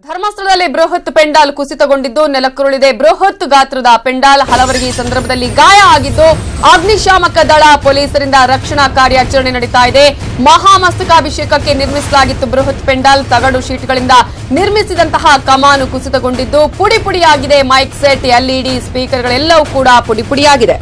ಧರ್ಮಸ್ಥಳದಲ್ಲಿ ಬೃಹತ್ ಪೆಂಡಾಲ್ ಕುಸಿತಗೊಂಡಿದ್ದು ನೆಲಕ್ಕುರುಳಿದೆ ಬೃಹತ್ ಗಾತ್ರದ ಪೆಂಡಾಲ್ ಹಲವರಿಗೆ ಈ ಸಂದರ್ಭದಲ್ಲಿ ಗಾಯ ಆಗಿದ್ದು ಅಗ್ನಿಶಾಮಕ ದಳ ಪೊಲೀಸರಿಂದ ರಕ್ಷಣಾ ಕಾರ್ಯಾಚರಣೆ ನಡೀತಾ ಇದೆ ಮಹಾಮಸ್ತಕಾಭಿಷೇಕಕ್ಕೆ ನಿರ್ಮಿಸಲಾಗಿತ್ತು ಬೃಹತ್ ಪೆಂಡಾಲ್ ತಗಡು ಶೀಟ್ಗಳಿಂದ ನಿರ್ಮಿಸಿದಂತಹ ಕಮಾನು ಕುಸಿತಗೊಂಡಿದ್ದು ಪುಡಿ ಪುಡಿಯಾಗಿದೆ ಮೈಕ್ ಸೆಟ್ ಎಲ್ಇಡಿ ಸ್ಪೀಕರ್ಗಳೆಲ್ಲವೂ ಕೂಡ ಪುಡಿ ಪುಡಿಯಾಗಿದೆ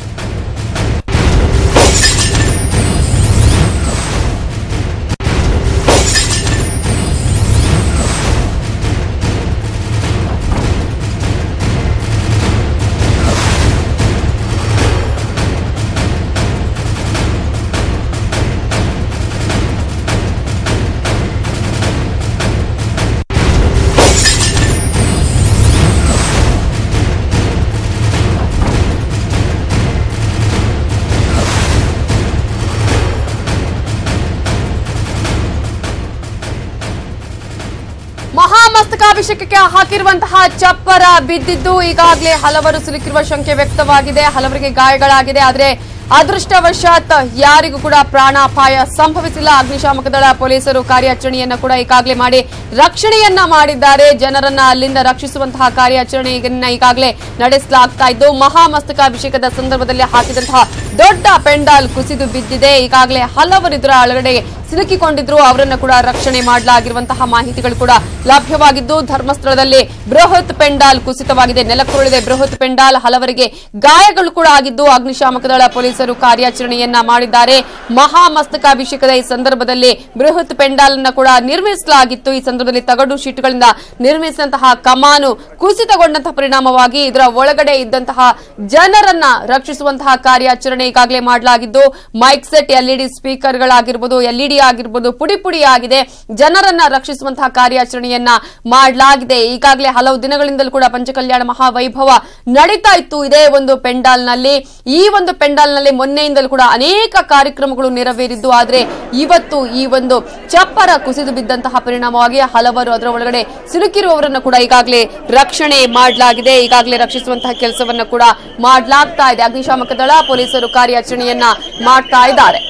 ಮಹಾಮಸ್ತಕಾಭಿಷೇಕಕ್ಕೆ ಹಾಕಿರುವಂತಹ ಚಪ್ಪರ ಬಿದ್ದಿದ್ದು ಈಗಾಗಲೇ ಹಲವರು ಸಿಲುಕಿರುವ ಶಂಕೆ ವ್ಯಕ್ತವಾಗಿದೆ ಹಲವರಿಗೆ ಗಾಯಗಳಾಗಿದೆ ಆದರೆ ಅದೃಷ್ಟವಶಾತ್ ಯಾರಿಗೂ ಕೂಡ ಪ್ರಾಣಾಪಾಯ ಸಂಭವಿಸಿಲ್ಲ ಅಗ್ನಿಶಾಮಕ ದಳ ಪೊಲೀಸರು ಕಾರ್ಯಾಚರಣೆಯನ್ನ ಕೂಡ ಈಗಾಗಲೇ ಮಾಡಿ ರಕ್ಷಣೆಯನ್ನ ಮಾಡಿದ್ದಾರೆ ಜನರನ್ನ ಅಲ್ಲಿಂದ ರಕ್ಷಿಸುವಂತಹ ಕಾರ್ಯಾಚರಣೆಯನ್ನ ಈಗಾಗಲೇ ನಡೆಸಲಾಗ್ತಾ ಇದ್ದು ಮಹಾಮಸ್ತಕಾಭಿಷೇಕದ ಸಂದರ್ಭದಲ್ಲಿ ಹಾಕಿದಂತಹ ದೊಡ್ಡ ಪೆಂಡಾಲ್ ಕುಸಿದು ಬಿದ್ದಿದೆ ಈಗಾಗಲೇ ಹಲವರು ಇದರ ಒಳಗಡೆ ಸಿಲುಕಿಕೊಂಡಿದ್ರು ಅವರನ್ನ ಕೂಡ ರಕ್ಷಣೆ ಮಾಡಲಾಗಿರುವಂತಹ ಮಾಹಿತಿಗಳು ಕೂಡ ಲಭ್ಯವಾಗಿದ್ದು ಧರ್ಮಸ್ಥಳದಲ್ಲಿ ಬೃಹತ್ ಪೆಂಡಾಲ್ ಕುಸಿತವಾಗಿದೆ ನೆಲಕ್ಕುರುಳಿದೆ ಬೃಹತ್ ಪೆಂಡಾಲ್ ಹಲವರಿಗೆ ಗಾಯಗಳು ಕೂಡ ಆಗಿದ್ದು ಅಗ್ನಿಶಾಮಕ ದಳ ಪೊಲೀಸರು ಕಾರ್ಯಾಚರಣೆಯನ್ನ ಮಾಡಿದ್ದಾರೆ ಮಹಾಮಸ್ತಕಾಭಿಷೇಕದ ಈ ಸಂದರ್ಭದಲ್ಲಿ ಬೃಹತ್ ಪೆಂಡಾಲ್ ಅನ್ನ ಕೂಡ ನಿರ್ಮಿಸಲಾಗಿತ್ತು ಈ ಸಂದರ್ಭದಲ್ಲಿ ತಗಡು ಶೀಟ್ಗಳಿಂದ ನಿರ್ಮಿಸಿದಂತಹ ಕಮಾನು ಕುಸಿತಗೊಂಡಂತಹ ಪರಿಣಾಮವಾಗಿ ಇದರ ಒಳಗಡೆ ಇದ್ದಂತಹ ಜನರನ್ನ ರಕ್ಷಿಸುವಂತಹ ಕಾರ್ಯಾಚರಣೆ ಈಗಾಗಲೇ ಮಾಡಲಾಗಿದ್ದು ಮೈಕ್ ಸೆಟ್ ಎಲ್ಇಡಿ ಸ್ಪೀಕರ್ಗಳಾಗಿರ್ಬೋದು ಎಲ್ಇಡಿ ಆಗಿರ್ಬೋದು ಪುಡಿ ಪುಡಿ ಆಗಿದೆ ಜನರನ್ನ ರಕ್ಷಿಸುವಂತಹ ಕಾರ್ಯಾಚರಣೆಯನ್ನ ಮಾಡಲಾಗಿದೆ ಈಗಾಗಲೇ ಹಲವು ದಿನಗಳಿಂದಲೂ ಕೂಡ ಪಂಚಕಲ್ಯಾಣ ಮಹಾವೈಭವ ನಡೀತಾ ಇತ್ತು ಇದೇ ಒಂದು ಪೆಂಡಾಲ್ನಲ್ಲಿ ಈ ಒಂದು ಪೆಂಡಾಲ್ನಲ್ಲಿ ಮೊನ್ನೆಯಿಂದಲೂ ಕೂಡ ಅನೇಕ ಕಾರ್ಯಕ್ರಮಗಳು ನೆರವೇರಿದ್ದು ಆದರೆ ಇವತ್ತು ಈ ಒಂದು ಚಪ್ಪರ ಕುಸಿದು ಬಿದ್ದಂತಹ ಪರಿಣಾಮವಾಗಿ ಹಲವರು ಅದರ ಒಳಗಡೆ ಸಿಲುಕಿರುವವರನ್ನು ಕೂಡ ಈಗಾಗಲೇ ರಕ್ಷಣೆ ಮಾಡಲಾಗಿದೆ ಈಗಾಗಲೇ ರಕ್ಷಿಸುವಂತಹ ಕೆಲಸವನ್ನ ಕೂಡ ಮಾಡಲಾಗ್ತಾ ಇದೆ ಅಗ್ನಿಶಾಮಕ ದಳ ಪೊಲೀಸರು ಕಾರ್ಯಾಚರಣೆಯನ್ನ ಮಾಡ್ತಾ ಇದ್ದಾರೆ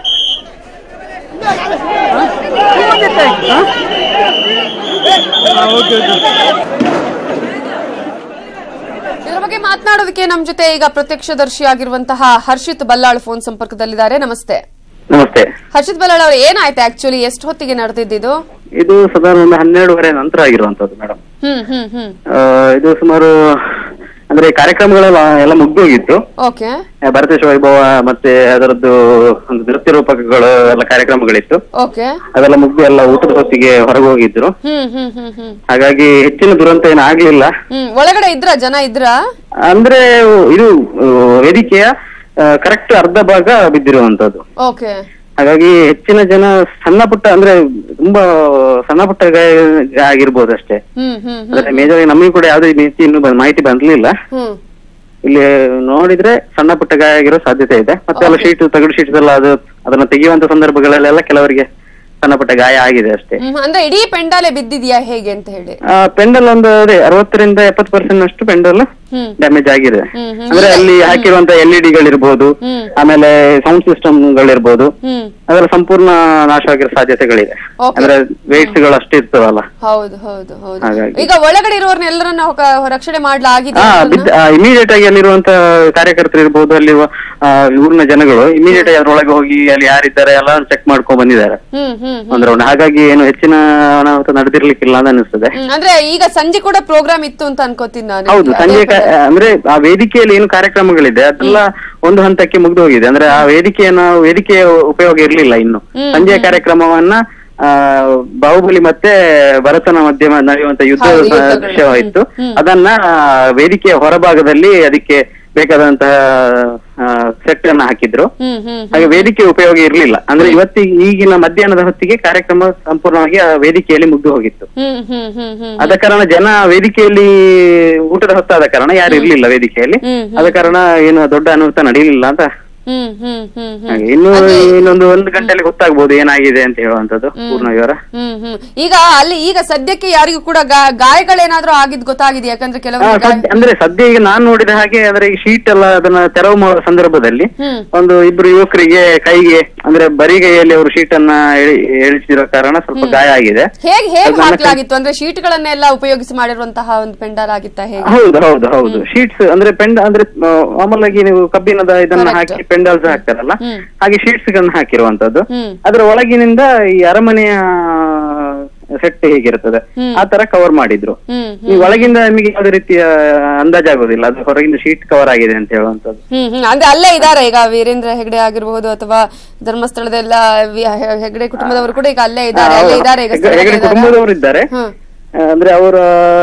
ಇದರ ಬಗ್ಗೆ ಮಾತನಾಡೋದಕ್ಕೆ ನಮ್ಮ ಜೊತೆ ಈಗ ಪ್ರತ್ಯಕ್ಷದರ್ಶಿಯಾಗಿರುವಂತಹ ಹರ್ಷಿತ್ ಬಲ್ಲಾಳ್ ಫೋನ್ ಸಂಪರ್ಕದಲ್ಲಿದ್ದಾರೆ ನಮಸ್ತೆ ನಮಸ್ತೆ ಹರ್ಷಿತ್ ಬಲ್ಲಾಳ್ ಅವರು ಏನಾಯ್ತು ಆಕ್ಚುಲಿ ಎಷ್ಟು ಹೊತ್ತಿಗೆ ನಡೆದಿದ್ದು ಇದು ಸಾಧಾರಣ ಒಂದು ಹನ್ನೆರಡುವರೆ ನಂತರ ಆಗಿರುವಂತದ್ದು ಮೇಡಮ್ ಹ್ಮ್ ಹ್ಮ್ ಹ್ಮ್ ಇದು ಸುಮಾರು ಅಂದ್ರೆ ಕಾರ್ಯಕ್ರಮಗಳೆಲ್ಲ ಎಲ್ಲ ಮುಗ್ದೋಗಿತ್ತು ಓಕೆ ಆ, ಭರತೇಶ ವೈಭವ ಮತ್ತೆ ಅದರದ್ದು ಒಂದು ನೃತ್ಯ ರೂಪಕಗಳು ಎಲ್ಲ ಕಾರ್ಯಕ್ರಮಗಳಿತ್ತು ಓಕೆ ಅದೆಲ್ಲ ಮುಗ್ದು ಎಲ್ಲ ಊಟದ ಹೊತ್ತಿಗೆ ಹೊರಗೆ ಹೋಗಿದ್ರು ಹ್ಮ್ ಹ್ಮ್ ಹ್ಮ್ ಹ್ಮ್ ಹಾಗಾಗಿ ಹೆಚ್ಚಿನ ದುರಂತ ಏನು ಆಗ್ಲಿಲ್ಲ ಹ್ಮ್ ಒಳಗಡೆ ಇದ್ರ ಜನ ಇದ್ರ ಅಂದ್ರೆ ಇದು ಆ, ವೇದಿಕೆಯ ಕರೆಕ್ಟ್ ಅರ್ಧ ಭಾಗ ಬಿದ್ದಿರುವಂತದ್ದು ಓಕೆ ಹಾಗಾಗಿ ಹೆಚ್ಚಿನ ಜನ ಸಣ್ಣ ಪುಟ್ಟ ಅಂದ್ರೆ ತುಂಬಾ ಸಣ್ಣ ಪುಟ್ಟ ಗಾಯ ಗಾಯ ಆಗಿರ್ಬೋದು ಅಷ್ಟೇ ಹ್ಮ್ ಹ್ಮ್ ಹ್ಮ್ ಅಂದ್ರೆ ಮೇಜರ್ ನಮಗೂ ಕೂಡ ಯಾವುದೇ ರೀತಿ ಇನ್ನು ಬ- ಮಾಹಿತಿ ಬಂದ್ಲಿಲ್ಲ ಹ್ಮ್ ಇಲ್ಲಿ ನೋಡಿದ್ರೆ ಸಣ್ಣ ಪುಟ್ಟ ಗಾಯ ಆಗಿರೋ ಸಾಧ್ಯತೆ ಇದೆ ಮತ್ತೆ ಎಲ್ಲ ಶೀಟ್ ತಗಡು ಶೀಟ್ಸ್ ಎಲ್ಲ ಅದು ಅದನ್ನ ತೆಗೆಯುವಂತ ಸಂದರ್ಭಗಳಲ್ಲೆಲ್ಲ ಕೆಲವರಿಗೆ ಸಣ್ಣ ಪುಟ್ಟ ಗಾಯ ಆಗಿದೆ ಅಷ್ಟೇ ಹ್ಮ್, ಅಂದ್ರೆ ಇಡೀ ಪೆಂಡಾಲೆ ಬಿದ್ದಿದ್ಯಾ ಹೇಗೆ ಅಂತ ಹೇಳಿ ಆ, ಪೆಂಡಲ್ ಒಂದು ಅದೇ ಅರವತ್ತರಿಂದ ಎಪ್ಪತ್ತು ಪರ್ಸೆಂಟ್ ಅಷ್ಟು ಪೆಂಡಲ್ ಹ್ಮ್ ಡ್ಯಾಮೇಜ್ ಆಗಿದೆ ಹ್ಮ್, ಹ್ಮ್. ಅಂದ್ರೆ ಅಲ್ಲಿ ಹಾಕಿರುವಂತ ಎಲ್ ಇ ಡಿಗಳಿರ್ಬೋದು ಹ್ಮ್. ಆಮೇಲೆ ಸೌಂಡ್ ಸಿಸ್ಟಮ್ ಗಳಿರ್ಬೋದು ಹ್ಮ್ ಅದೆಲ್ಲ ಸಂಪೂರ್ಣ ನಾಶ ಆಗಿರೋ ಸಾಧ್ಯತೆಗಳಿದೆ Okay. ಅಂದ್ರೆ ವೇಟ್ಸ್ ಗಳು ಅಷ್ಟು ಇರ್ತವಲ್ಲ ಹೌದು ಹೌದು ಹೌದು ಹಾಗಾಗಿ. ಈಗ ಒಳಗಡೆ ಇರೋರ್ನೆಲ್ಲರನ್ನ ಹೊಕ- ರಕ್ಷಣೆ ಮಾಡ್ಲಾಗಿದೆ ಹಾ ಬಿದ್ದ ಇಮಿಡಿಯೇಟ್ ಆಗಿ ಅಲ್ಲಿರುವಂತ ಕಾರ್ಯಕರ್ತರು ಇರ್ಬೋದು ಅಲ್ಲಿ ಆ, ಊರಿನ ಜನಗಳು ಇಮಿಡಿಯೇಟ್ ಆಗಿ ಅದ್ರೊಳಗೆ ಹೋಗಿ ಅಲ್ಲಿ ಯಾರಿದ್ದಾರೆ ಎಲ್ಲ ಚೆಕ್ ಮಾಡ್ಕೊಂಡ್ ಬಂದಿದ್ದಾರೆ ಹ್ಮ್ ಹ್ಮ್ ಹ್ಮ್. ಒಂದ್ ರೌಂಡ್ ಹಾಗಾಗಿ ಏನು ಹೆಚ್ಚಿನ ಅನಾಹುತ ನಡೆದಿರ್ಲಿಕ್ಕಿಲ್ಲ ಅಂತ ಅನಿಸ್ತದೆ ಹ್ಮ್, ಅಂದ್ರೆ ಈಗ ಸಂಜೆ ಕೂಡ ಪ್ರೋಗ್ರಾಮ್ ಇತ್ತು ಅಂತ ಅನ್ಕೋತೀನಿ ನಾನು ಹೌದು ಅದೇ ಸಂಜೆ ಕ- ಪದ- ಅಂದ್ರೆ ಆ ವೇದಿಕೆಯಲ್ಲಿ ಏನು ಕಾರ್ಯಕ್ರಮಗಳಿದೆ ಅದೆಲ್ಲ ಒಂದು ಹಂತಕ್ಕೆ ಮುಗ್ದು ಹೋಗಿದೆ ಅಂದ್ರೆ ಆ ವೇದಿಕೆಯನ್ನ ವೇದಿಕೆಯ ಉಪಯೋಗ ಇರ್ಲಿಲ್ಲ ಇನ್ನು ಹ್ಮ್, ಸಂಜೆಯ ಕಾರ್ಯಕ್ರಮವನ್ನ ಆ ಬಾಹುಬಲಿ ಮತ್ತೆ ಭರತನ ಮಧ್ಯೆ ನಡೆಯುವಂತ ಯುದ್ಧ ಹೌದು, ಯುದ್ಧಗಳು. ದೃಶ್ಯವಾಯಿತು ಹ್ಮ್, ಹ್ಮ್. ಅದನ್ನ ಆ, ವೇದಿಕೆಯ ಹೊರಭಾಗದಲ್ಲಿ ಅದಕ್ಕೆ ಬೇಕಾದಂತಹ ಸೆಟ್ ಅನ್ನ ಹಾಕಿದ್ರು ಹ್ಮ್ ಹ್ಮ್ ಹಾಗೆ ವೇದಿಕೆ ಉಪಯೋಗ ಇರ್ಲಿಲ್ಲ ಅಂದ್ರೆ ಇವತ್ತಿಗೆ ಈಗಿನ ಮಧ್ಯಾಹ್ನದ ಹೊತ್ತಿಗೆ ಕಾರ್ಯಕ್ರಮ ಸಂಪೂರ್ಣವಾಗಿ ಆ ವೇದಿಕೆಯಲ್ಲಿ ಮುಗ್ದು ಹೋಗಿತ್ತು ಹ್ಮ್ ಹ್ಮ್ ಹ್ಮ್ ಹ್ಮ್ ಆದ ಕಾರಣ ಜನ ವೇದಿಕೆಯಲ್ಲಿ ಊಟದ ಹೊತ್ತಾದ ಕಾರಣ ಯಾರು ಇರ್ಲಿಲ್ಲ ವೇದಿಕೆಯಲ್ಲಿ ಹ್ಮ್, ಹ್ಮ್. ಆದ ಕಾರಣ ಏನು ದೊಡ್ಡ ಅನಾಹುತ ನಡೆಯಲಿಲ್ಲ ಅಂತ ಹ್ಮ್ ಹ್ಮ್ ಹ್ಮ್ ಹ್ಮ್ ಹಾಗೆ ಇನ್ನು ಇನ್ನೊಂದು ಒಂದು ಗಂಟೆಯಲ್ಲಿ ಗೊತ್ತಾಗ್ಬೋದು ಏನಾಗಿದೆ ಅಂತ ಹೇಳುವಂತದ್ದು ಪೂರ್ಣ ವಿವರ ಹ್ಮ್ ಹ್ಮ್ ಈಗ ಅಲ್ಲಿ ಈಗ ಸದ್ಯಕ್ಕೆ ಯಾರಿಗೂ ಕೂಡ ಗಾ- ಗಾಯಗಳೇನಾದ್ರೂ ಆಗಿದ್ ಗೊತ್ತಾಗಿದೆ ಯಾಕಂದ್ರೆ ಹಾ, ಕೆಲವರು ಸದ್ಯ- ಅಂದ್ರೆ ಸದ್ಯ ಈಗ ನಾನು ನೋಡಿದ ಹಾಗೆ ಅಂದ್ರೆ ಈ ಶೀಟ್ ಎಲ್ಲ ಅದನ್ನ ತೆರವು ಮಾಡುವ ಸಂದರ್ಭದಲ್ಲಿ ಹ್ಮ್. ಒಂದು ಇಬ್ರು ಯುವಕರಿಗೆ ಕೈಗೆ ಅಂದ್ರೆ ಬರಿಗೈಯಲ್ಲಿ ಅವರು ಶೀಟ್ ಅನ್ನ ಎಳಿ- ಎಳಿಸಿರೋ ಕಾರಣ ಸ್ವಲ್ಪ ಗಾಯ ಆಗಿದೆ ಹೇಗ್ ಹೇಗ್ ಹಾಕ್ಲಾಗಿತ್ತು ಅಂದ್ರೆ ಶೀಟ್ಗಳನ್ನೆಲ್ಲ ಉಪಯೋಗಿಸಿ ಮಾಡಿರುವಂತಹ ಒಂದು ಪೆಂಡಲ್ ಆಗಿತ್ತ ಹೇಗೆ ಹೌದು ಹೌದು ಹೌದು ಶೀಟ್ಸ್ ಅಂದ್ರೆ ಪೆಂಡ ಅಂದ್ರೆ ಮಾಮೂಲ್ ಆಗಿ ನೀವು ಕಬ್ಬಿಣದ ಇದನ್ನ Correct. ಹಾಕಿ ಪೆಂಡಲ್ಸ್ ಹಾಕ್ತಾರಲ್ಲ ಹ್ಮ್. ಹಾಗೆ ಶೀಟ್ಸ್ ಗಳನ್ನ ಹಾಕಿರುವಂತದ್ದು ಹ್ಮ್ ಅದರ ಒಳಗಿನಿಂದ ಈ ಅರಮನೆಯ ಸೆಟ್ ಹೇಗಿರ್ತದೆ ಹ್ಮ್. ಆ ತರ ಕವರ್ ಮಾಡಿದ್ರು ಹ್ಮ್ ಈ ಒಳಗಿಂದ ನಿಮಗೆ ಯಾವುದೇ ರೀತಿಯ ಅಂದಾಜಾಗೋದಿಲ್ಲ ಅದು ಹೊರಗಿಂದ ಶೀಟ್ ಕವರ್ ಆಗಿದೆ ಅಂತ ಹೇಳುವಂತದ್ದು ಹ್ಮ್ ಹ್ಮ್ ಅಂದ್ರೆ ಅಲ್ಲೇ ಇದಾರೆ ಈಗ ವೀರೇಂದ್ರ ಹೆಗಡೆ ಆಗಿರಬಹುದು ಅಥವಾ ಧರ್ಮಸ್ಥಳದೆಲ್ಲ ವಿ- ಹೆ- ಹೆಗಡೆ ಕುಟುಂಬದವರು ಕೂಡ ಈಗ ಅಲ್ಲೇ ಇದ್ದಾರೆ ಅಲ್ಲೇ ಇದ್ದಾರೆ ಈಗ ಹೆಗ್ಡೆ- ಸ್ಥಳದಲ್ಲಿ ಹೆಗ್ಡೆ ಇದ್ದಾರೆ. ಕುಟುಂಬದವರು ಇದ್ದಾರೆ ಹ್ಮ್ ಆ, ಅಂದ್ರೆ ಅವರ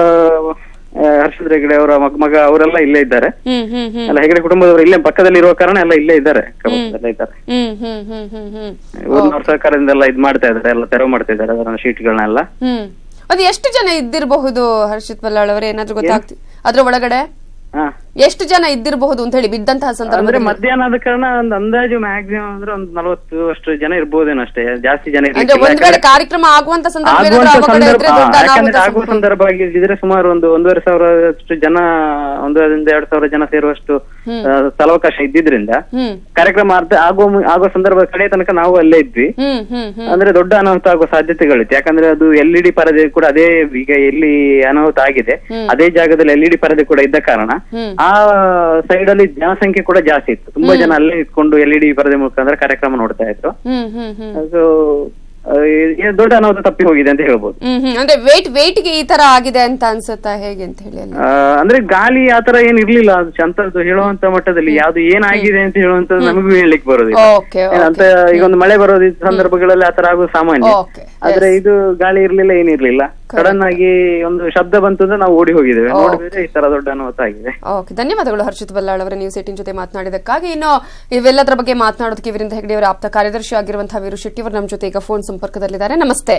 ಆ, ಹರ್ಷದ್ ಹೆಗ್ಡೆ ಅವರ ಮಗ ಮಗ ಅವರೆಲ್ಲ ಇಲ್ಲೇ ಇದ್ದಾರೆ ಹ್ಮ್ ಹ್ಮ್ ಹ್ಮ್ ಎಲ್ಲ ಹೆಗಡೆ ಕುಟುಂಬದವರು ಇಲ್ಲೇ ಪಕ್ಕದಲ್ಲಿ ಇರುವ ಕಾರಣ ಎಲ್ಲ ಇಲ್ಲೇ ಇದ್ದಾರೆ ಎಲ್ಲ ಇದ್ದಾರೆ ಹ್ಮ್ ಹ್ಮ್ ಹ್ಮ್ ಹ್ಮ್ ಹ್ಮ್ ಊರಿನವ್ರ ಸರ್ಕಾರದಿಂದ ಎಲ್ಲ ಇದ್ ಮಾಡ್ತಾ ಇದ್ದಾರೆ ಎಲ್ಲ ತೆರವು ಮಾಡ್ತಾ ಇದ್ದಾರೆ ಅದನ್ನ ಶೀಟ್ಗಳನ್ನೆಲ್ಲ ಹ್ಮ್ ಅದು ಎಷ್ಟು ಜನ ಇದ್ದಿರಬಹುದು ಹರ್ಷಿತ್ ಬಲ್ಲಾಳ್ ಅವರೇ ಏನಾದ್ರೂ ಗೊತ್ತಾಗ್ತಿ ಅದ್ರ ಒಳಗಡೆ ಹಾ ಎಷ್ಟು ಜನ ಇದ್ದಿರಬಹುದು ಅಂತ ಹೇಳಿ ಬಿದ್ದಂತಹ ಅಂದ್ರೆ ಸಂದರ್ಭದಲ್ಲಿ ಮಧ್ಯಾಹ್ನ ಆದ ಕಾರಣ ಒಂದು ಅಂದಾಜು ಮ್ಯಾಕ್ಸಿಮಮ್ ಅಂದ್ರೆ ಒಂದು ನಲವತ್ತು ಅಷ್ಟು ಜನ ಇರ್ಬೋದೇನೋ ಅಷ್ಟೇ ಜಾಸ್ತಿ ಜನ ಅಂದ್ರೆ ಇರ್ಲಿಕ್ಕಿಲ್ಲ. ಒಂದ್ ವೇಳೆ ಕಾರ್ಯಕ್ರಮ ಆಗುವಂತ ಸಂದರ್ಭ ಏನಾದ್ರೂ ಆಗುವಂತ ಅವಘಡ ಸಂದರ್ಭ ಇದ್ರೆ ಹಾ, ದೊಡ್ಡ ಯಾಕಂದ್ರೆ ಅನಾಹುತ ಆಗುವ ಸಂದರ್ಭ ಆಗಿದ್ರೆ ಸುಮಾರು ಒಂದು ಒಂದೂವರೆ ಸಾವಿರಷ್ಟು ಜನ ಒಂದೂವರೆಯಿಂದ ಎರಡು ಸಾವಿರ ಜನ ಸೇರುವಷ್ಟು ಆ, ಸ್ಥಳಾವಕಾಶ ಇದ್ದಿದ್ರಿಂದ ಹ್ಮ್ ಕಾರ್ಯಕ್ರಮ ಅರ್ಧ ಆಗುವ ಮು- ಆಗುವ ಸಂದರ್ಭ ಕಡೆ ತನಕ ನಾವು ಅಲ್ಲೇ ಇದ್ವಿ ಹ್ಮ್ ಹ್ಮ್ ಹ್ಮ್ ಅಂದ್ರೆ ದೊಡ್ಡ ಅನಾಹುತ ಆಗುವ ಸಾಧ್ಯತೆಗಳಿತ್ತು ಯಾಕಂದ್ರೆ ಅದು ಎಲ್ ಇ ಡಿ ಪರದೆ ಕೂಡ ಅದೇ ಈಗ ಎಲ್ಲಿ ಅನಾಹುತ ಆಗಿದೆ ಅದೇ ಜಾಗದಲ್ಲಿ ಎಲ್ ಇ ಡಿ ಪರದೆ ಕೂಡ ಇದ್ದ ಕಾರಣ ಹ್ಮ್. ಆ ಸೈಡ್ ಅಲ್ಲಿ ಜನಸಂಖ್ಯೆ ಕೂಡ ಜಾಸ್ತಿ ಇತ್ತು ತುಂಬಾ ಜನ ಅಲ್ಲೇ ಇಟ್ಕೊಂಡು ಎಲ್ ಇ ಡಿ ಪರದೆ ಮುಖಾಂತರ ಕಾರ್ಯಕ್ರಮ ನೋಡ್ತಾ ಇದ್ರು ಹ್ಮ್ ಹ್ಮ್ ಹ್ಮ್ ಅದು ಆ, ಈ- ದೊಡ್ಡ ಅನಾಹುತ ತಪ್ಪಿ ಹೋಗಿದೆ ಅಂತ ಹೇಳ್ಬೋದು ಹ್ಮ್ ಹ್ಮ್ ಅಂದ್ರೆ ವೇಟ್ ವೇಟ್ ಗೆ ಈ ತರ ಆಗಿದೆ ಅಂತ ಅನ್ಸುತ್ತಾ ಹೇಗೆ ಅಂತ ಹೇಳಿ ಅಲ್ಲಿ ಆ, ಅಂದ್ರೆ ಗಾಳಿ ಆತರ ಏನ್ ಇರ್ಲಿಲ್ಲ ಅದು ಅಂತದ್ದು ಹೇಳುವಂತ ಮಟ್ಟದಲ್ಲಿ ಯಾವ್ದು ಏನಾಗಿದೆ ಅಂತ ಹೇಳುವಂತದ್ದು ನಮಗೂ ಹೇಳಲಿಕ್ಕೆ ಬರೋದಿಲ್ಲ ಓಕೆ ಏನಂತ ಈಗ ಒಂದು ಮಳೆ ಬರೋದು ಈ ಸಂದರ್ಭಗಳಲ್ಲಿ ಆತರ ಆಗೋದು ಸಾಮಾನ್ಯ ಓಕೆ ಆದ್ರೆ ಇದು ಗಾಳಿ ಇರ್ಲಿಲ್ಲ ಏನಿರ್ಲಿಲ್ಲ ಸಡನ್ ಆಗಿ ಒಂದು ಶಬ್ದ ಬಂತು ಅಂದ್ರೆ ನಾವು ಓಡಿ ಹೋಗಿದ್ದೇವೆ ನೋಡಿದ್ರೆ ಈ ತರ ದೊಡ್ಡ ಅನಾಹುತ ಆಗಿದೆ ಓಕೆ ಧನ್ಯವಾದಗಳು ಹರ್ಷಿತ್ ಬಲ್ಲಾಳ್ ಅವರ ನ್ಯೂಸ್ ಏಟಿನ್ ಜೊತೆ ಮಾತನಾಡಿದಕ್ಕಾಗಿ ಇನ್ನು ಇವೆಲ್ಲದರ ಬಗ್ಗೆ ಮಾತನಾಡೋದಕ್ಕೆ ವೀರೇಂದ್ರ ಹೆಗಡೆ ಅವರ ಆಪ್ತ ಕಾರ್ಯದರ್ಶಿ ಆಗಿರುವಂತಹ ವೀರು ಶೆಟ್ಟಿ ಅವರು ನಮ್ಮ ಜೊತೆ ಈಗ ಫೋನ್ ಸಂಪರ್ಕದಲ್ಲಿದ್ದಾರೆ ನಮಸ್ತೆ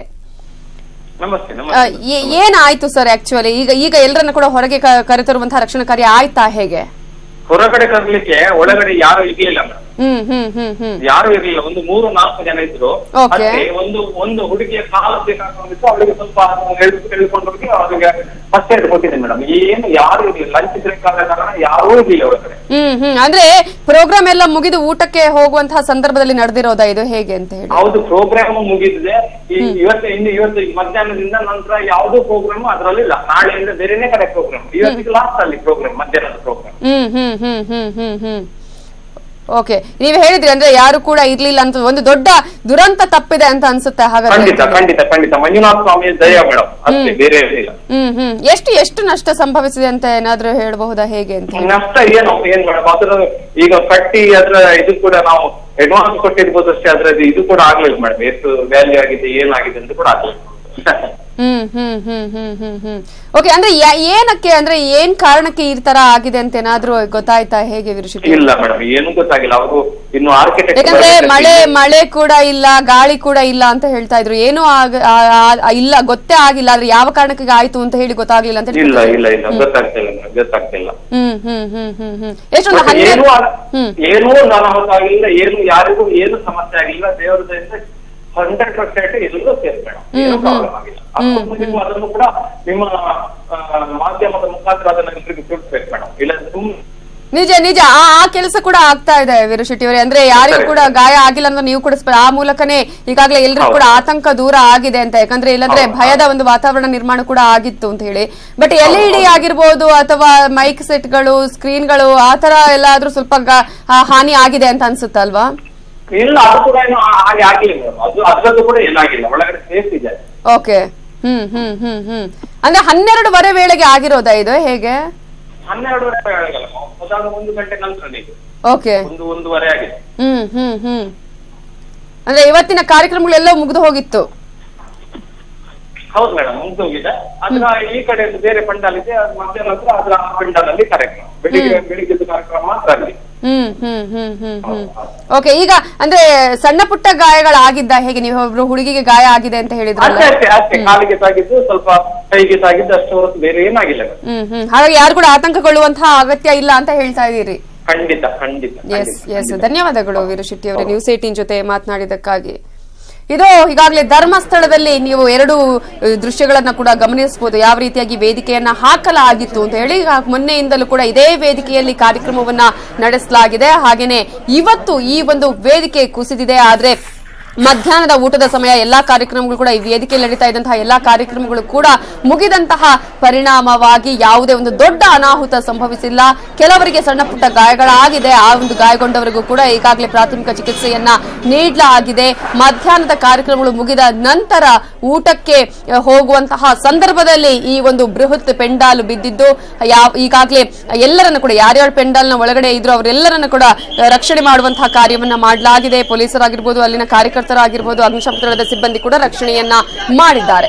ನಮಸ್ತೆ ಆ, ನಮಸ್ತೆ ಏ- ಏನಾಯ್ತು ಸರ್ ಆಕ್ಚುಲಿ ಈಗ ಈಗ ಎಲ್ಲರನ್ನ ಕೂಡ ಹೊರಗೆ ಕ- ಕರೆತರುವಂತಹ ರಕ್ಷಣಾ ಕಾರ್ಯ ಆಯ್ತಾ ಹೇಗೆ ಹೊರಗಡೆ ಕರ್ಲಿಕ್ಕೆ ಒಳಗಡೆ ಯಾರು ಇರ್ಲಿಲ್ಲ ಮೇಡಮ್ ಹ್ಮ್ ಹ್ಮ್ ಹ್ಮ್ ಹ್ಮ್ ಯಾರು ಇರ್ಲಿಲ್ಲ ಒಂದು ಮೂರು ನಾಲ್ಕು ಜನ ಇದ್ರು Okay. ಮತ್ತೆ ಒಂದು ಒಂದು ಹುಡುಗಿಯ ಕಾಲು ಬೇಕಾಗಿತ್ತು ಅವಳಿಗೆ ಸ್ವಲ್ಪ ಎಳ್ದು- ಎಳ್ಕೊಂಡು ಹೋಗಿ ಅವರಿಗೆ ಫಸ್ಟ್ ಏಡ್ ಕೊಟ್ಟಿದೆ ಮೇಡಮ್ ಏನು ಯಾರು ಇರ್ಲಿಲ್ಲ ಲಂಚ್ ಬ್ರೇಕ್ ಆದ ಕಾರಣ ಯಾರೂ ಇರ್ಲಿಲ್ಲ ಹೊರಗಡೆ ಹ್ಮ್ ಹ್ಮ್ ಅಂದ್ರೆ ಪ್ರೋಗ್ರಾಮ್ ಎಲ್ಲ ಮುಗಿದು ಊಟಕ್ಕೆ ಹೋಗುವಂತಹ ಸಂದರ್ಭದಲ್ಲಿ ನಡೆದಿರೋದಾ ಇದು ಹೇಗೆ ಅಂತ ಹೇಳಿ ಹೌದು ಪ್ರೋಗ್ರಾಮ್ ಮುಗಿದಿದೆ ಈ ಇವತ್ತು ಇನ್ನು ಇವತ್ತು ಈ ಮಧ್ಯಾಹ್ನದಿಂದ ನಂತರ ಯಾವ್ದು ಪ್ರೋಗ್ರಾಮ್ ಅದರಲ್ಲಿಲ್ಲ ನಾಳೆಯಿಂದ ಬೇರೆನೇ ಕಡೆ ಪ್ರೋಗ್ರಾಮ್ ಇವತ್ತಿಗೆ ಲಾಸ್ಟ್ ಅಲ್ಲಿ ಪ್ರೋಗ್ರಾಮ್ ಮಧ್ಯಾಹ್ನದ ಪ್ರೋಗ್ರಾಮ್ ಹ್ಮ್ ಹ್ಮ್ ಹ್ಮ್ ಹ್ಮ್ ಹ್ಮ್ ಹ್ಮ್ ಓಕೆ ನೀವು ಹೇಳಿದ್ರಿ ಅಂದ್ರೆ ಯಾರು ಕೂಡ ಇರ್ಲಿಲ್ಲ ಅಂತ ಒಂದು ದೊಡ್ಡ ದುರಂತ ತಪ್ಪಿದೆ ಅಂತ ಅನ್ಸುತ್ತೆ ಹಾಗಾದ್ರೆ ಖಂಡಿತ ಖಂಡಿತ ಖಂಡಿತ ಮಂಜುನಾಥ ಸ್ವಾಮಿ ದಯ ಮೇಡಮ್ ಅಷ್ಟೇ ಬೇರೆ ಏನಿಲ್ಲ ಹ್ಮ್ ಹ್ಮ್ ಎಷ್ಟು ಎಷ್ಟು ನಷ್ಟ ಸಂಭವಿಸಿದೆ ಅಂತ ಏನಾದ್ರೂ ಹೇಳಬಹುದಾ ಹೇಗೆ ಅಂತ ಹೇಳಿ? ನಷ್ಟ ಏನು ಏನ್ ಮೇಡಮ್ ಅದ್ರ ಈಗ ಕಟ್ಟಿ ಅದ್ರ ಇದು ಕೂಡ ನಾವು ಅಡ್ವಾನ್ಸ್ ಕೊಟ್ಟಿರ್ಬೋದು ಅಷ್ಟೇ ಅದ್ರದ್ದು ಇದು ಕೂಡ ಆಗ್ಲಿಲ್ಲ ಮೇಡಮ್ ಎಷ್ಟು ವ್ಯಾಲ್ಯೂ ಆಗಿದೆ ಏನಾಗಿದೆ ಅಂತ ಕೂಡ ಆಗ್ಲಿಲ್ಲ ಹ್ಮ್ ಹ್ಮ್ ಹ್ಮ್ ಹ್ಮ್ ಹ್ಮ್ ಹ್ಮ್ ಓಕೆ ಅಂದ್ರೆ ಯಾ- ಏನಕ್ಕೆ ಅಂದ್ರೆ ಏನ್ ಕಾರಣಕ್ಕೆ ಈ ತರ ಆಗಿದೆ ಅಂತ ಏನಾದ್ರೂ ಗೊತ್ತಾಯ್ತಾ ಹೇಗೆ ವಿರುಷಿತಿ ಇಲ್ಲ ಮೇಡಮ್ ಏನು ಗೊತ್ತಾಗಿಲ್ಲ ಅವರು ಇನ್ನು ಆರ್ಕಿಟೆಕ್ಟ್ ಯಾಕಂದ್ರೆ ಮಳೆ ಮಳೆ ಕೂಡ ಇಲ್ಲ ಗಾಳಿ ಕೂಡ ಇಲ್ಲ ಅಂತ ಹೇಳ್ತಾ ಇದ್ರು ಏನೂ ಆಗ- ಆ- ಆ- ಆ- ಇಲ್ಲ ಗೊತ್ತೇ ಆಗಿಲ್ಲ ಆದ್ರೆ ಯಾವ ಕಾರಣಕ್ಕೆ ಆಯ್ತು ಅಂತ ಹೇಳಿ ಗೊತ್ತಾಗ್ಲಿಲ್ಲ ಅಂತ ಹೇಳಿ ಇಲ್ಲ ಇಲ್ಲ ಇಲ್ಲ ಗೊತ್ತಾಗ್ತಿಲ್ಲ ಮೇಡಮ್ ಗೊತ್ತಾಗ್ತಿಲ್ಲ ಹ್ಮ್ ಹ್ಮ್ ಹ್ಮ್ ಹ್ಮ್ ಹ್ಮ್ ಎಷ್ಟೊಂದು ಮತ್ತೆ ಏನೂ ಹನ್ನೆರಡು ಆಗ- ಹ್ಮ್ ಏನೂ ಅನಾಹುತಾಗಿಲ್ಲ ಏನು ಯಾರಿಗೂ ಏನು ಸಮಸ್ಯೆ ಆಗಿಲ್ಲ ದೇವರದಿಂದ ಹಂಡ್ರೆಡ್ ಪರ್ಸೆಂಟ್ ಎಲ್ಲರೂ ಸೇಫ್ ಮೇಡಮ್ ಏನು ಪ್ರಾಬ್ಲಮ್ ಆಗಿಲ್ಲ ಅಷ್ಟೊಂದು ನೀವು ಅದನ್ನು ಕೂಡ ನಿಮ್ಮ ಆ, ಮಾಧ್ಯಮದ ಮುಖಾಂತರ ಅದನ್ನ ಎಲ್ರಿಗೂ ತಿಳಿಸ್ಬೇಕು ಮೇಡಮ್ ಇಲ್ಲ ಸುಮ್ಮನೆ ನಿಜ ನಿಜ ಆ ಆ ಕೆಲಸ ಕೂಡ ಆಗ್ತಾ ಇದೆ ವೀರಶೆಟ್ಟಿ ಅವರೇ ಅಂದ್ರೆ ಯಾರಿಗೂ ಕೂಡ ಗಾಯ ಆಗಿಲ್ಲ ಅಂದ್ರೆ ನೀವು ಕೂಡ ಸ್ಪ- ಆ ಮೂಲಕನೇ ಈಗಾಗಲೇ ಎಲ್ರಿಗೂ ಕೂಡ ಆತಂಕ ದೂರ ಆಗಿದೆ ಅಂತ ಯಾಕಂದ್ರೆ ಇಲ್ಲಾಂದ್ರೆ ಭಯದ ಒಂದು ವಾತಾವರಣ ನಿರ್ಮಾಣ ಕೂಡ ಆಗಿತ್ತು ಅಂತ ಹೇಳಿ ಬಟ್ ಎಲ್ ಇ ಡಿ ಆಗಿರ್ಬೋದು ಅಥವಾ ಮೈಕ್ ಸೆಟ್ಗಳು ಸ್ಕ್ರೀನ್ಗಳು ಆ ತರ ಎಲ್ಲಾದ್ರೂ ಸ್ವಲ್ಪ ಗ- ಆ, ಹಾನಿ ಆಗಿದೆ ಅಂತ ಅನ್ಸುತ್ತಲ್ವಾ ಇಲ್ಲ ಅದು ಕೂಡ ಏನು ಆ- ಹಾಗೆ ಆಗಿಲ್ಲ ಮೇಡಮ್ ಅದು ಅದ್ರದ್ದು ಕೂಡ ಏನಾಗಿಲ್ಲ ಒಳಗಡೆ ಸೇಫ್ ಇದೆ ಓಕೆ ಹ್ಮ್ ಹ್ಮ್ ಹ್ಮ್ ಹ್ಮ್ ಅಂದ್ರೆ ಹನ್ನೆರಡುವರೆ ವೇಳೆಗೆ ಆಗಿರೋದಾ ಇದು ಹೇಗೆ ಹನ್ನೆರಡುವರೆ ಆಗಲ್ಲ ಮೊದಲು ಒಂದು ಗಂಟೆ ನಂತರ ಇದು ಓಕೆ ಒಂದು ಒಂದೂವರೆ ಆಗಿದೆ ಹ್ಮ್ ಹ್ಮ್ ಹ್ಮ್ ಅಂದ್ರೆ ಇವತ್ತಿನ ಕಾರ್ಯಕ್ರಮಗಳೆಲ್ಲ ಮುಗಿದು ಹೋಗಿತ್ತು ಹೌದು ಮೇಡಮ್ ಮುಗ್ದು ಹೋಗಿದೆ ಅದ್ರ ಈ ಕಡೆ ಒಂದು ಬೇರೆ ಪಂಡಾಲ್ ಇದೆ ಅದು ಮಧ್ಯಾಹ್ನ ನಂತರ ಅದ್ರ ಆ ಪಂಡಾಲ್ ಅಲ್ಲಿ ಕಾರ್ಯಕ್ರಮ ಬೆಳಿಗ್ಗೆ ಬೆಳಿಗ್ಗೆದ್ದು ಕಾರ್ಯಕ್ರಮ ಮಾತ್ರ ಅಲ್ಲಿ ಹ್ಮ್ ಹ್ಮ್ ಹ್ಮ್ ಹ್ಮ್ ಹ್ಮ್ ಓಕೆ ಈಗ ಅಂದ್ರೆ ಸಣ್ಣ ಪುಟ್ಟ ಗಾಯಗಳಾಗಿದ್ದ ಹೇಗೆ ನೀವು ಒಬ್ರು ಹುಡುಗಿಗೆ ಗಾಯ ಆಗಿದೆ ಅಂತ ಹೇಳಿದ್ರಲ್ಲ ಅಷ್ಟೇ ಅಷ್ಟೇ ಅಷ್ಟೇ ಕಾಲಿಗೆ ತಾಗಿದ್ದು ಸ್ವಲ್ಪ ಕೈಗೆ ತಾಗಿದ್ದು ಅಷ್ಟು ಹೊರತು ಬೇರೆ ಏನಾಗಿಲ್ಲ ಮೇಡಮ್ ಹ್ಮ್ ಹ್ಮ್ ಹಾಗಾಗಿ ಯಾರು ಕೂಡ ಆತಂಕಗೊಳ್ಳುವಂತಹ ಅಗತ್ಯ ಇಲ್ಲ ಅಂತ ಹೇಳ್ತಾ ಇದೀರಿ ಖಂಡಿತ ಖಂಡಿತ ಎಸ್ ಖಂಡಿತ, ಎಸ್ ಖಂಡಿತ. ಧನ್ಯವಾದಗಳು ವೀರಶೆಟ್ಟಿ ಅವರೇ ನ್ಯೂಸ್ ಏಟೀನ್ ಜೊತೆ ಮಾತನಾಡಿದ್ದಕ್ಕಾಗಿ ಇದು ಈಗಾಗಲೇ ಧರ್ಮಸ್ಥಳದಲ್ಲಿ ನೀವು ಎರಡು ಅಹ್, ದೃಶ್ಯಗಳನ್ನ ಕೂಡ ಗಮನಿಸಬಹುದು ಯಾವ ರೀತಿಯಾಗಿ ವೇದಿಕೆಯನ್ನ ಹಾಕಲಾಗಿತ್ತು ಅಂತ ಹೇಳಿ ಈಗ ಮೊನ್ನೆಯಿಂದಲೂ ಕೂಡ ಇದೇ ವೇದಿಕೆಯಲ್ಲಿ ಕಾರ್ಯಕ್ರಮವನ್ನ ನಡೆಸಲಾಗಿದೆ ಹಾಗೇನೆ ಇವತ್ತು ಈ ಒಂದು ವೇದಿಕೆ ಕುಸಿದಿದೆ ಆದ್ರೆ ಮಧ್ಯಾಹ್ನದ ಊಟದ ಸಮಯ ಎಲ್ಲಾ ಕಾರ್ಯಕ್ರಮಗಳು ಕೂಡ ಈ ವೇದಿಕೆಯಲ್ಲಿ ನಡೀತಾ ಇದ್ದಂತಹ ಎಲ್ಲಾ ಕಾರ್ಯಕ್ರಮಗಳು ಕೂಡ ಮುಗಿದಂತಹ ಪರಿಣಾಮವಾಗಿ ಯಾವುದೇ ಒಂದು ದೊಡ್ಡ ಅನಾಹುತ ಸಂಭವಿಸಿಲ್ಲ ಕೆಲವರಿಗೆ ಸಣ್ಣ ಪುಟ್ಟ ಗಾಯಗಳಾಗಿದೆ ಆ ಒಂದು ಗಾಯಗೊಂಡವರಿಗೂ ಕೂಡ ಈಗಾಗಲೇ ಪ್ರಾಥಮಿಕ ಚಿಕಿತ್ಸೆಯನ್ನ ನೀಡಲಾಗಿದೆ ಮಧ್ಯಾಹ್ನದ ಕಾರ್ಯಕ್ರಮಗಳು ಮುಗಿದ ನಂತರ ಊಟಕ್ಕೆ ಅಹ್, ಹೋಗುವಂತಹ ಸಂದರ್ಭದಲ್ಲಿ ಈ ಒಂದು ಬೃಹತ್ ಪೆಂಡಾಲು ಬಿದ್ದಿದ್ದು ಯಾವ ಈಗಾಗಲೇ ಎಲ್ಲರನ್ನು ಕೂಡ ಯಾರ್ಯಾರು ಪೆಂಡಾಲ್ನ ಒಳಗಡೆ ಇದ್ರು ಅವರೆಲ್ಲರನ್ನು ಕೂಡ ಅಹ್, ರಕ್ಷಣೆ ಮಾಡುವಂತಹ ಕಾರ್ಯವನ್ನ ಮಾಡಲಾಗಿದೆ ಪೊಲೀಸರಾಗಿರ್ಬೋದು ಅಲ್ಲಿನ ಕಾರ್ಯಕರ್ತರಾಗಿರ್ಬೋದು ಅಗ್ನಿಶಾಮಕ ದಳದ ಸಿಬ್ಬಂದಿ ಕೂಡ ರಕ್ಷಣೆಯನ್ನ ಮಾಡಿದ್ದಾರೆ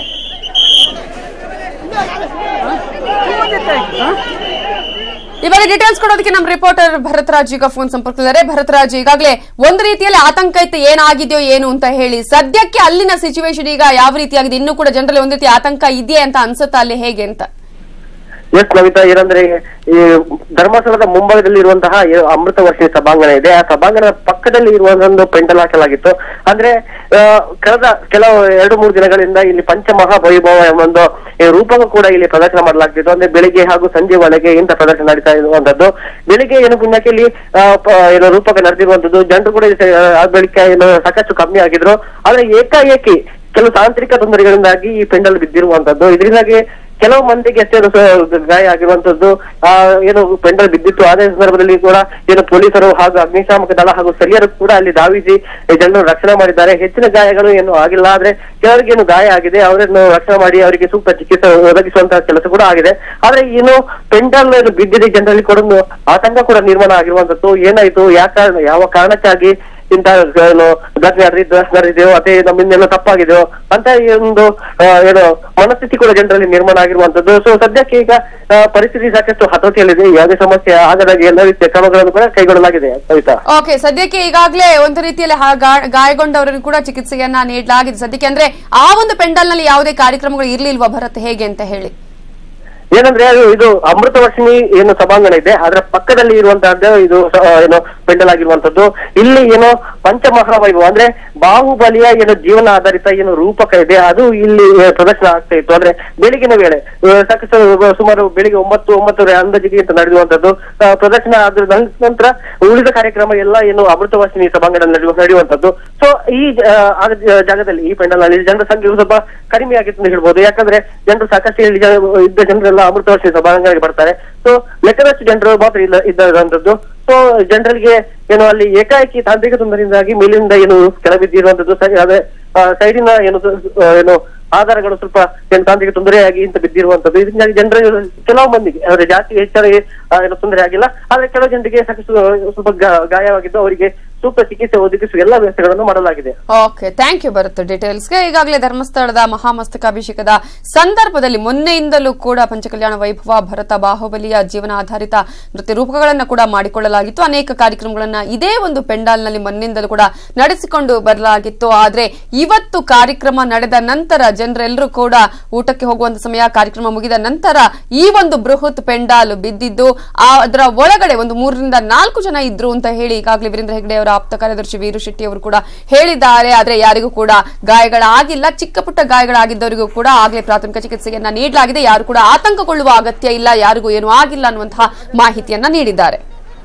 ಈ ಬಗ್ಗೆ ಡೀಟೇಲ್ಸ್ ಕೊಡೋದಕ್ಕೆ ನಮ್ಮ ರಿಪೋರ್ಟರ್ ಭರತರಾಜ್ ಈಗ ಫೋನ್ ಸಂಪರ್ಕದಲ್ಲಿದ್ದಾರೆ ಭರತರಾಜ್ ಈಗಾಗಲೇ ಒಂದು ರೀತಿಯಲ್ಲಿ ಆತಂಕ ಇತ್ತು ಏನಾಗಿದೆಯೋ ಏನು ಅಂತ ಹೇಳಿ ಸದ್ಯಕ್ಕೆ ಅಲ್ಲಿನ ಸಿಚುವೇಶನ್ ಈಗ ಯಾವ ರೀತಿಯಾಗಿದೆ ಇನ್ನೂ ಕೂಡ ಜನರಲ್ಲಿ ಒಂದು ರೀತಿ ಆತಂಕ ಇದೆಯಾ ಅಂತ ಅನ್ಸುತ್ತಾ ಅಲ್ಲಿ ಹೇಗೆ ಅಂತ ಎಸ್ ನವಿತಾ ಏನಂದ್ರೆ ಈ ಧರ್ಮಸ್ಥಳದ ಮುಂಭಾಗದಲ್ಲಿ ಇರುವಂತಹ ಏನು ಅಮೃತ ವರ್ಷಿ ಸಭಾಂಗಣ ಇದೆ ಆ ಸಭಾಂಗಣದ ಪಕ್ಕದಲ್ಲಿ ಇರುವ ಒಂದು ಪೆಂಡಲ್ ಹಾಕಲಾಗಿತ್ತು ಅಂದ್ರೆ ಆ, ಕಳೆದ ಕೆಲವು ಎರಡು ಮೂರು ದಿನಗಳಿಂದ ಇಲ್ಲಿ ಪಂಚಮಹಾ ವೈಭವ ಎಂಬ ಒಂದು ಈ ರೂಪಕ ಕೂಡ ಇಲ್ಲಿ ಪ್ರದರ್ಶನ ಮಾಡಲಾಗ್ತಿತ್ತು ಅಂದ್ರೆ ಬೆಳಿಗ್ಗೆ ಹಾಗೂ ಸಂಜೆ ಒಳಗೆ ಇಂಥ ಪ್ರದರ್ಶನ ನಡೀತಾ ಇರುವಂತದ್ದು ಬೆಳಿಗ್ಗೆ ಏನು ಪುಣ್ಯಕ್ಕೆ ಇಲ್ಲಿ ಆ, ಪ- ಏನು ರೂಪಕ ನಡೆದಿರುವಂತದ್ದು ಜನರು ಕೂಡ ಇಲ್ಲಿ ಸ- ಆ ಬೆಳಿಗ್ಗೆ ಏನು ಸಾಕಷ್ಟು ಕಮ್ಮಿ ಆಗಿದ್ರು ಆದ್ರೆ ಏಕಾಏಕಿ ಕೆಲವು ತಾಂತ್ರಿಕ ತೊಂದರೆಗಳಿಂದಾಗಿ ಈ ಪೆಂಡಲ್ ಬಿದ್ದಿರುವಂತದ್ದು ಇದರಿಂದಾಗಿ ಕೆಲವು ಮಂದಿಗೆ ಅಷ್ಟೇ ಅದು ಸ- ಗಾಯ ಆಗಿರುವಂತದ್ದು ಆ ಏನು ಪೆಂಡಲ್ ಬಿದ್ದಿತ್ತು ಅದೇ ಸಂದರ್ಭದಲ್ಲಿ ಕೂಡ ಏನು ಪೊಲೀಸರು ಹಾಗೂ ಅಗ್ನಿಶಾಮಕ ದಳ ಹಾಗೂ ಸ್ಥಳೀಯರು ಕೂಡ ಅಲ್ಲಿ ಧಾವಿಸಿ ಈ ಜನರನ್ನು ರಕ್ಷಣೆ ಮಾಡಿದ್ದಾರೆ ಹೆಚ್ಚಿನ ಗಾಯಗಳು ಏನು ಆಗಿಲ್ಲ ಆದ್ರೆ ಕೆಲವರಿಗೆ ಏನು ಗಾಯ ಆಗಿದೆ ಅವರನ್ನು ರಕ್ಷಣೆ ಮಾಡಿ ಅವರಿಗೆ ಸೂಕ್ತ ಚಿಕಿತ್ಸೆ ಒದಗಿಸುವಂತಹ ಕೆಲಸ ಕೂಡ ಆಗಿದೆ ಆದ್ರೆ ಏನು ಪೆಂಡಲ್ ಏನು ಬಿದ್ದಿದೆ ಜನರಲ್ಲಿ ಕೂಡ ಒಂದು ಆತಂಕ ಕೂಡ ನಿರ್ಮಾಣ ಆಗಿರುವಂತದ್ದು ಏನಾಯ್ತು ಯಾಕ ಯಾವ ಕಾರಣಕ್ಕಾಗಿ ಇಂತ ಏನು ಘಟನೆ ನಡೆದಿದ್ದ ನಡೆದಿದೆಯೋ ಅದೇ ನಮ್ಮಿಂದೆಲ್ಲ ತಪ್ಪಾಗಿದೆಯೋ ಅಂತ ಈ ಒಂದು ಆ, ಏನು ಮನಸ್ಥಿತಿ ಕೂಡ ಜನರಲ್ಲಿ ನಿರ್ಮಾಣ ಆಗಿರುವಂತದ್ದು ಸೊ ಸದ್ಯಕ್ಕೆ ಈಗ ಆ, ಪರಿಸ್ಥಿತಿ ಸಾಕಷ್ಟು ಹತೋಟಿಯಲ್ಲಿದೆ ಯಾವುದೇ ಸಮಸ್ಯೆ ಆಗದಾಗೆ ಎಲ್ಲ ರೀತಿಯ ಕ್ರಮಗಳನ್ನು ಕೂಡ ಕೈಗೊಳ್ಳಲಾಗಿದೆ ಕವಿತಾ ಓಕೆ ಸದ್ಯಕ್ಕೆ ಈಗಾಗಲೇ ಒಂದು ರೀತಿಯಲ್ಲಿ ಹಾ- ಗಾ- ಗಾಯಗೊಂಡವರಿಗೂ ಕೂಡ ಚಿಕಿತ್ಸೆಯನ್ನ ನೀಡಲಾಗಿದೆ ಸದ್ಯಕ್ಕೆ ಅಂದ್ರೆ ಆ ಒಂದು ಪೆಂಡಲ್ ನಲ್ಲಿ ಯಾವುದೇ ಕಾರ್ಯಕ್ರಮಗಳು ಇರ್ಲಿಲ್ವಾ ಭರತ್ ಹೇಗೆ ಅಂತ ಹೇಳಿ ಏನಂದ್ರೆ ಅದು ಇದು ಅಮೃತ ವರ್ಷಿಣಿ ಏನು ಸಭಾಂಗಣ ಇದೆ ಅದರ ಪಕ್ಕದಲ್ಲಿ ಇರುವಂತಹದ್ದು ಇದು ಸ- ಏನು ಪೆಂಡಲ್ ಆಗಿರುವಂತದ್ದು ಇಲ್ಲಿ ಏನು ಪಂಚಮಹಾ ವೈಭವ ಅಂದ್ರೆ ಬಾಹುಬಲಿಯ ಏನು ಜೀವನ ಆಧಾರಿತ ಏನು ರೂಪಕ ಇದೆ ಅದು ಇಲ್ಲಿ ಆ, ಪ್ರದರ್ಶನ ಆಗ್ತಾ ಇತ್ತು ಅಂದ್ರೆ ಬೆಳಗಿನ ವೇಳೆ ಆ, ಸಾಕಷ್ಟು ಆ, ಸುಮಾರು ಬೆಳಿಗ್ಗೆ ಒಂಬತ್ತು ಒಂಬತ್ತುವರೆ ಅಂದಾಜಿಗೆ ಅಂತ ನಡೆಯುವಂತದ್ದು ಆ, ಪ್ರದರ್ಶನ ಆದ್ರ ನಂ- ನಂತರ ಉಳಿದ ಕಾರ್ಯಕ್ರಮ ಎಲ್ಲ ಏನು ಅಮೃತ ವರ್ಷಿಣಿ ಸಭಾಂಗಣ ನಡೆಯುವ ನಡೆಯುವಂತದ್ದು ಸೊ ಈ ಆ, ಆ ಜಾಗದಲ್ಲಿ ಈ ಪೆಂಡಲ್ ನಲ್ಲಿ ಜನರ ಸಂಖ್ಯೆ ಸ್ವಲ್ಪ ಕಡಿಮೆ ಆಗಿತ್ತು ಅಂತ ಹೇಳ್ಬೋದು ಯಾಕಂದ್ರೆ ಜನರು ಸಾಕಷ್ಟು ಇಲ್ಲಿ ಜನ- ಇದ್ದ ಜನರೆಲ್ಲ ಅಮೃತ ವರ್ಷ ಸಭಾಂಗಣಕ್ಕೆ ಬರ್ತಾರೆ ಸೊ ಲೆಕ್ಕದಷ್ಟು ಜನರು ಮಾತ್ರ ಇಲ್ಲ ಇದ್ದಂತದ್ದು ಸೊ ಜನರಿಗೆ ಏನು ಅಲ್ಲಿ ಏಕಾಏಕಿ ತಾಂತ್ರಿಕ ತೊಂದರೆಯಿಂದಾಗಿ ಮೇಲಿಂದ ಏನು ಕೆಳ ಬಿದ್ದಿರುವಂತದ್ದು ಸರಿ ಅದೇ ಸೈಡಿನ ಏನು ಆ, ಏನು ಆಧಾರಗಳು ಸ್ವಲ್ಪ ಏನು ತಾಂತ್ರಿಕ ತೊಂದರೆಯಾಗಿ ಇಂತ ಬಿದ್ದಿರುವಂತದ್ದು ಇದರಿಂದಾಗಿ ಜನರ ಕೆಲವು ಮಂದಿಗೆ ಅಂದ್ರೆ ಜಾಸ್ತಿ ಹೆಚ್ಚಾಗಿ ಆ, ಏನು ತೊಂದರೆ ಆಗಿಲ್ಲ ಆದ್ರೆ ಕೆಲವು ಜನರಿಗೆ ಸಾಕಷ್ಟು ಆ, ಸ್ವಲ್ಪ ಗಾ- ಗಾಯವಾಗಿದ್ದು ಅವರಿಗೆ ಸೂಕ್ತ ಚಿಕಿತ್ಸೆ ಒದಗಿಸುವ ಎಲ್ಲ ವ್ಯವಸ್ಥೆಗಳನ್ನು ಮಾಡಲಾಗಿದೆ ಓಕೆ ಥ್ಯಾಂಕ್ ಯು ಬರುತ್ತೆ ಡೀಟೇಲ್ಸ್ಗೆ ಈಗಾಗಲೇ ಧರ್ಮಸ್ಥಳದ ಮಹಾಮಸ್ತಕಾಭಿಷೇಕದ ಸಂದರ್ಭದಲ್ಲಿ ಮೊನ್ನೆಯಿಂದಲೂ ಕೂಡ ಪಂಚಕಲ್ಯಾಣ ವೈಭವ ಭರತ ಬಾಹುಬಲಿಯ ಜೀವನ ಆಧಾರಿತ ನೃತ್ಯ ರೂಪಗಳನ್ನು ಕೂಡ ಮಾಡಿಕೊಳ್ಳಲಾಗಿತ್ತು ಅನೇಕ ಕಾರ್ಯಕ್ರಮಗಳನ್ನ ಇದೇ ಒಂದು ಪೆಂಡಾಲ್ನಲ್ಲಿ ಮೊನ್ನೆಯಿಂದಲೂ ಕೂಡ ನಡೆಸಿಕೊಂಡು ಬರಲಾಗಿತ್ತು ಆದ್ರೆ ಇವತ್ತು ಕಾರ್ಯಕ್ರಮ ನಡೆದ ನಂತರ ಜನರೆಲ್ಲರೂ ಕೂಡ ಊಟಕ್ಕೆ ಹೋಗುವಂತ ಸಮಯ ಕಾರ್ಯಕ್ರಮ ಮುಗಿದ ನಂತರ ಈ ಒಂದು ಬೃಹತ್ ಪೆಂಡಾಲ್ ಬಿದ್ದಿದ್ದು ಆ ಅದರ ಒಳಗಡೆ ಒಂದು ಮೂರರಿಂದ ನಾಲ್ಕು ಜನ ಇದ್ರು ಅಂತ ಹೇಳಿ ಈಗಾಗಲೇ ವೀರೇಂದ್ರ ಹೆಗ್ಡೆ ಅವರ ಆಪ್ತ ಕಾರ್ಯದರ್ಶಿ ವೀರು ಶೆಟ್ಟಿ ಅವರು ಕೂಡ ಹೇಳಿದ್ದಾರೆ ಆದ್ರೆ ಯಾರಿಗೂ ಕೂಡ ಗಾಯಗಳಾಗಿಲ್ಲ ಚಿಕ್ಕ ಪುಟ್ಟ ಗಾಯಗಳಾಗಿದ್ದವರಿಗೂ ಕೂಡ ಆಗ್ಲೇ ಪ್ರಾಥಮಿಕ ಚಿಕಿತ್ಸೆಯನ್ನ ನೀಡಲಾಗಿದೆ ಯಾರು ಕೂಡ ಆತಂಕಗೊಳ್ಳುವ ಅಗತ್ಯ ಇಲ್ಲ ಯಾರಿಗೂ ಏನು ಆಗಿಲ್ಲ ಅನ್ನುವಂತಹ ಮಾಹಿತಿಯನ್ನ ನೀಡಿದ್ದಾರೆ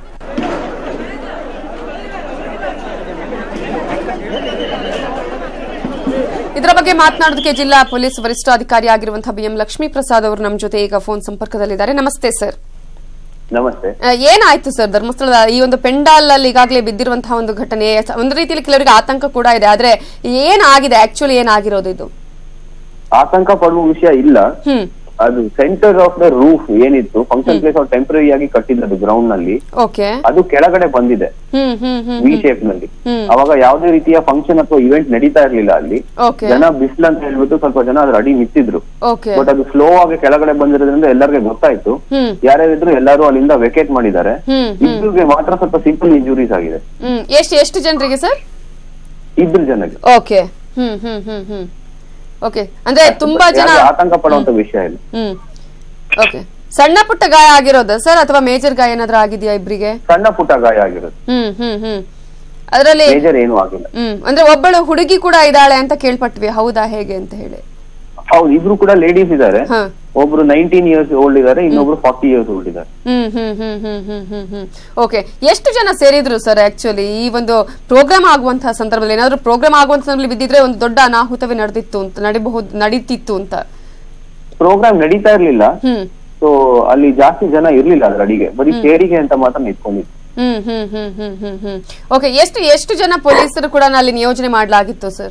ಇದರ ಬಗ್ಗೆ ಮಾತನಾಡೋದಕ್ಕೆ ಜಿಲ್ಲಾ ಪೊಲೀಸ್ ವರಿಷ್ಠಾಧಿಕಾರಿ ಆಗಿರುವಂತಹ ಬಿಎಂ ಲಕ್ಷ್ಮೀ ಪ್ರಸಾದ್ ಅವರು ನಮ್ಮ ಜೊತೆ ಈಗ ಫೋನ್ ಸಂಪರ್ಕದಲ್ಲಿದ್ದಾರೆ ನಮಸ್ತೆ ಸರ್ ನಮಸ್ತೆ ಆ, ಏನಾಯ್ತು ಸರ್ ಧರ್ಮಸ್ಥಳದ ಈ ಒಂದು ಪೆಂಡಾಲ್ ಅಲ್ಲಿ ಈಗಾಗಲೇ ಬಿದ್ದಿರುವಂತಹ ಒಂದು ಘಟನೆ ಒಂದು ರೀತಿಯಲ್ಲಿ ಕೆಲವರಿಗೆ ಆತಂಕ ಕೂಡ ಇದೆ ಆದ್ರೆ ಏನಾಗಿದೆ ಆಕ್ಚುಲಿ ಏನಾಗಿರೋದು ಇದು ಆತಂಕ ಪಡುವ ವಿಷಯ ಇಲ್ಲ ಹ್ಮ್ ಅದು ಸೆಂಟರ್ ಆಫ್ ದ ರೂಫ್ ಏನಿತ್ತು ಫಂಕ್ಷನ್ ಪ್ಲೇಸ್ ಅವ್ರು ಟೆಂಪರರಿ ಆಗಿ ಕಟ್ಟಿದ್ದು ಗ್ರೌಂಡ್ ನಲ್ಲಿ ಓಕೆ ಅದು ಕೆಳಗಡೆ ಬಂದಿದೆ ಹ್ಮ್ ಹ್ಮ್ ಹ್ಮ್ ವಿ ಶೇಪ್ ನಲ್ಲಿ ಹ್ಮ್. ಅವಾಗ ಯಾವುದೇ ರೀತಿಯ ಫಂಕ್ಷನ್ ಅಥವಾ ಇವೆಂಟ್ ನಡೀತಾ ಇರ್ಲಿಲ್ಲ ಅಲ್ಲಿ ಓಕೆ ಜನ ಬಿಸಿಲು ಅಂತ ಹೇಳ್ಬಿಟ್ಟು ಸ್ವಲ್ಪ ಜನ ಅದ್ರ ಅಡಿ ನಿಂತಿದ್ರು ಓಕೆ ಬಟ್ ಅದು ಸ್ಲೋ ಆಗಿ ಕೆಳಗಡೆ ಬಂದಿರೋದ್ರಿಂದ ಎಲ್ಲರಿಗೆ ಗೊತ್ತಾಯ್ತು ಹ್ಮ್ ಯಾರ್ಯಾರಿದ್ರು ಎಲ್ಲರೂ ಅಲ್ಲಿಂದ ವೆಕೇಟ್ ಮಾಡಿದ್ದಾರೆ ಹ್ಮ್ ಇಬ್ಬರಿಗೆ ಮಾತ್ರ ಸ್ವಲ್ಪ ಸಿಂಪಲ್ ಇಂಜುರೀಸ್ ಆಗಿದೆ ಹ್ಮ್ ಎಷ್ಟು ಎಷ್ಟು ಜನರಿಗೆ ಸರ್ ಇಬ್ರು ಜನಕ್ಕೆ ಓಕೆ ಹ್ಮ್ ಹ್ಮ್ ಹ್ಮ್ ಹ್ಮ್ ಓಕೆ ಅಂದ್ರೆ ತುಂಬಾ ಜನ ಯಾವ್ದೇ ಆತಂಕ ಪಡುವಂತ ವಿಷಯ ಇಲ್ಲ ಹ್ಮ್ ಓಕೆ ಸಣ್ಣ ಪುಟ್ಟ ಗಾಯ ಆಗಿರೋದ ಸರ್ ಅಥವಾ ಮೇಜರ್ ಗಾಯ ಏನಾದ್ರೂ ಆಗಿದೆಯಾ ಇಬ್ರಿಗೆ ಸಣ್ಣ ಪುಟ್ಟ ಗಾಯ ಆಗಿರೋದು ಹ್ಮ್ ಹ್ಮ್ ಹ್ಮ್ ಅದರಲ್ಲಿ ಮೇಜರ್ ಏನೂ ಆಗಿಲ್ಲ ಹ್ಮ್ ಅಂದ್ರೆ ಒಬ್ಬಳು ಹುಡುಗಿ ಕೂಡ ಇದ್ದಾಳೆ ಅಂತ ಕೇಳ್ಪಟ್ವಿ ಹೌದಾ ಹೇಗೆ ಅಂತ ಹೇಳಿ ಹೌದು ಇಬ್ರು ಕೂಡ ಲೇಡೀಸ್ ಇದ್ದಾರೆ ಹಾ ಒಬ್ರು ನೈನ್ಟೀನ್ ಇಯರ್ಸ್ ಓಲ್ಡ್ ಇದ್ದಾರೆ ಇನ್ನೊಬ್ರು ಫಾರ್ಟಿ ಇಯರ್ಸ್ ಓಲ್ಡ್ ಇದ್ದಾರೆ ಹ್ಮ್ ಹ್ಮ್ ಹ್ಮ್ ಹ್ಮ್ ಹ್ಮ್ ಹ್ಮ್ ಹ್ಮ್ ಓಕೆ ಎಷ್ಟು ಜನ ಸೇರಿದ್ರು ಸರ್ ಆಕ್ಚುಲಿ ಈ ಒಂದು ಪ್ರೋಗ್ರಾಮ್ ಆಗುವಂತಹ ಸಂದರ್ಭದಲ್ಲಿ ಏನಾದ್ರು ಪ್ರೋಗ್ರಾಮ್ ಆಗುವಂತ ಸಂದರ್ಭದಲ್ಲಿ ಬಿದ್ದಿದ್ರೆ ಒಂದು ದೊಡ್ಡ ಅನಾಹುತವೇ ನಡೆದಿತ್ತು ಅಂತ ನಡಿಬಹುದು ನಡೀತಿತ್ತು ಅಂತ ಪ್ರೋಗ್ರಾಮ್ ನಡೀತಾ ಇರ್ಲಿಲ್ಲ ಹ್ಮ್ ಸೊ ಅಲ್ಲಿ ಜಾಸ್ತಿ ಜನ ಇರ್ಲಿಲ್ಲ ಅದ್ರ ಅಡಿಗೆ ಬರೀ ಸೇರಿಗೆ ಅಂತ ಮಾತ್ರ ನಿಂತ್ಕೊಂಡಿದ್ರು ಹ್ಮ್ ಹ್ಮ್ ಹ್ಮ್ ಹ್ಮ್ ಹ್ಮ್ ಹ್ಮ್ ಓಕೆ ಎಷ್ಟು ಎಷ್ಟು ಜನ ಪೊಲೀಸರು ಕೂಡ ಅಲ್ಲಿ ನಿಯೋಜನೆ ಮಾಡಲಾಗಿತ್ತು ಸರ್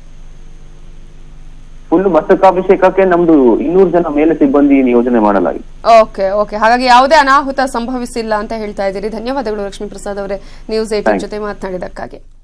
ಫುಲ್ ಮಸ್ತಕಾಭಿಷೇಕಕ್ಕೆ ನಮ್ದು ಇನ್ನೂರು ಜನ ಮೇಲೆ ಸಿಬ್ಬಂದಿ ನಿಯೋಜನೆ ಮಾಡಲಾಗಿದೆ ಓಕೆ ಓಕೆ ಹಾಗಾಗಿ ಯಾವುದೇ ಅನಾಹುತ ಸಂಭವಿಸಿಲ್ಲ ಅಂತ ಹೇಳ್ತಾ ಇದ್ದೀರಿ ಧನ್ಯವಾದಗಳು ಲಕ್ಷ್ಮೀ ಪ್ರಸಾದ್ ಅವರೇ ನ್ಯೂಸ್ ಏಟಿನ್ ಜೊತೆ ಮಾತನಾಡಿದಕ್ಕಾಗಿ